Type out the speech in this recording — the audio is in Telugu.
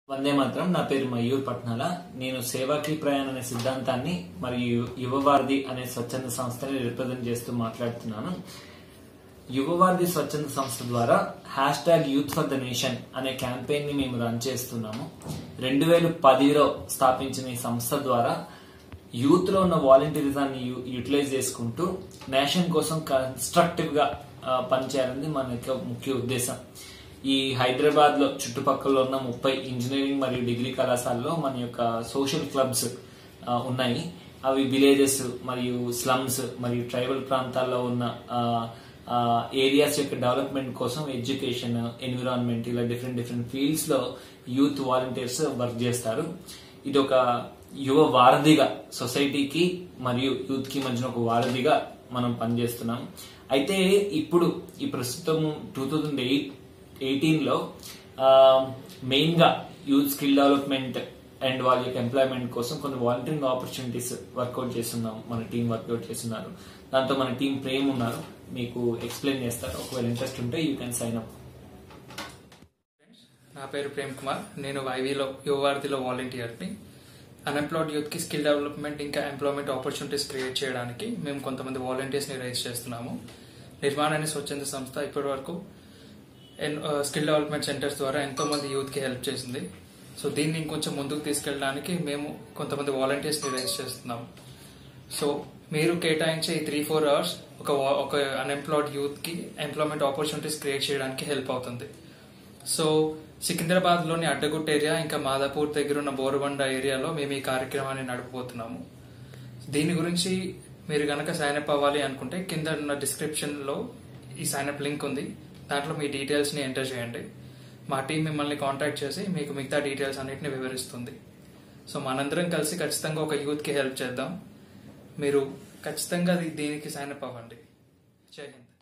వందే మాత్రం నా పేరు మయూర్ పట్నాల నేను సేవాకి ప్రయాణ్ అనే సిద్ధాంతాన్ని మరియు యువవారధి అనే స్వచ్ఛంద సంస్థని రిప్రజెంట్ చేస్తూ మాట్లాడుతున్నాను యువవారధి స్వచ్ఛంద సంస్థ ద్వారా hashtag youth for the nation అనే క్యాంపెయిన్ ని మేము రన్ చేస్తున్నాము రెండు వేల పదిలో స్థాపించిన ఈ సంస్థ ద్వారా యూత్ లో ఉన్న వాలంటీరిజాన్ని యూటిలైజ్ చేసుకుంటూ నేషన్ కోసం కన్స్ట్రక్టివ్ గా ఆ, పనిచేయాలని మన యొక్క ముఖ్య ఉద్దేశం ఈ హైదరాబాద్ లో చుట్టుపక్కల ఉన్న ముప్పై ఇంజనీరింగ్ మరియు డిగ్రీ కళాశాలలో మన యొక్క సోషల్ క్లబ్స్ ఆ, ఉన్నాయి అవి విలేజెస్ మరియు స్లమ్స్ మరియు ట్రైబల్ ప్రాంతాల్లో ఉన్న ఏరియాస్ యొక్క డెవలప్మెంట్ కోసం ఎడ్యుకేషన్ ఎన్విరాన్మెంట్ ఇలా డిఫరెంట్ డిఫరెంట్ ఫీల్డ్స్ లో యూత్ వాలంటీర్స్ వర్క్ చేస్తారు ఇది ఒక యువ వారధిగా సొసైటీకి మరియు యూత్ కి మధ్యన ఒక వారధిగా మనం పనిచేస్తున్నాం అయితే ఇప్పుడు ఈ ప్రస్తుతం టూ థౌజండ్ ఎయిట్ ఎయిటీన్ లో మెయిన్ గా యూత్ స్కిల్ డెవలప్మెంట్ అండ్ వాళ్ళ యొక్క ఎంప్లాయ్మెంట్ కోసం కొన్ని వాలంటీరింగ్ ఆపర్చునిటీస్ వర్కౌట్ చేస్తున్నాం మన టీం వర్కౌట్ చేస్తున్నారు దాంతో మన టీం ప్రేమ్ ఉన్నారు మీకు ఎక్స్ప్లెయిన్ చేస్తారు ఒకవేళ ఇంట్రెస్ట్ ఉంటే యూ కెన్ సైన్ అప్ నా పేరు ప్రేమ్ కుమార్ నేను వైవీలో యువవారధిలో వాలంటీర్ని అన్ఎంప్లాయిడ్ యూత్కి స్కిల్ డెవలప్మెంట్ ఇంకా ఎంప్లాయ్మెంట్ ఆపర్చునిటీస్ క్రియేట్ చేయడానికి మేము కొంతమంది వాలంటీర్స్ని రైజ్ చేస్తున్నాము నిర్మాణ అనే స్వచ్ఛంద సంస్థ ఇప్పటి వరకు స్కిల్ డెవలప్మెంట్ సెంటర్స్ ద్వారా ఎంతో మంది యూత్కి హెల్ప్ చేసింది సో దీన్ని ఇంకొంచెం ముందుకు తీసుకెళ్ళడానికి మేము కొంతమంది వాలంటీర్స్ని రైజ్ చేస్తున్నాము సో మీరు కేటాయించే ఈ త్రీ ఫోర్ అవర్స్ ఒక వా- ఒక అన్ఎంప్లాయిడ్ యూత్కి ఎంప్లాయ్మెంట్ ఆపర్చునిటీస్ క్రియేట్ చేయడానికి హెల్ప్ అవుతుంది సో సికింద్రాబాద్ లోని అడ్డగుట్ ఏరియా ఇంకా మాదాపూర్ దగ్గర ఉన్న బోరబండ ఏరియాలో మేము ఈ కార్యక్రమాన్ని నడపబోతున్నాము దీని గురించి మీరు గనక సైన్ అప్ అవ్వాలి అనుకుంటే కింద ఉన్న డిస్క్రిప్షన్ లో ఈ సైన్ అప్ లింక్ ఉంది దాంట్లో మీ డీటెయిల్స్ ని ఎంటర్ చేయండి మా టీం మిమ్మల్ని కాంటాక్ట్ చేసి మీకు మిగతా డీటెయిల్స్ అన్నిటిని వివరిస్తుంది సో మనందరం కలిసి ఖచ్చితంగా ఒక యూత్ కి హెల్ప్ చేద్దాం మీరు ఖచ్చితంగా దీ- దీనికి సైన్ అప్ అవ్వండి జై హింద్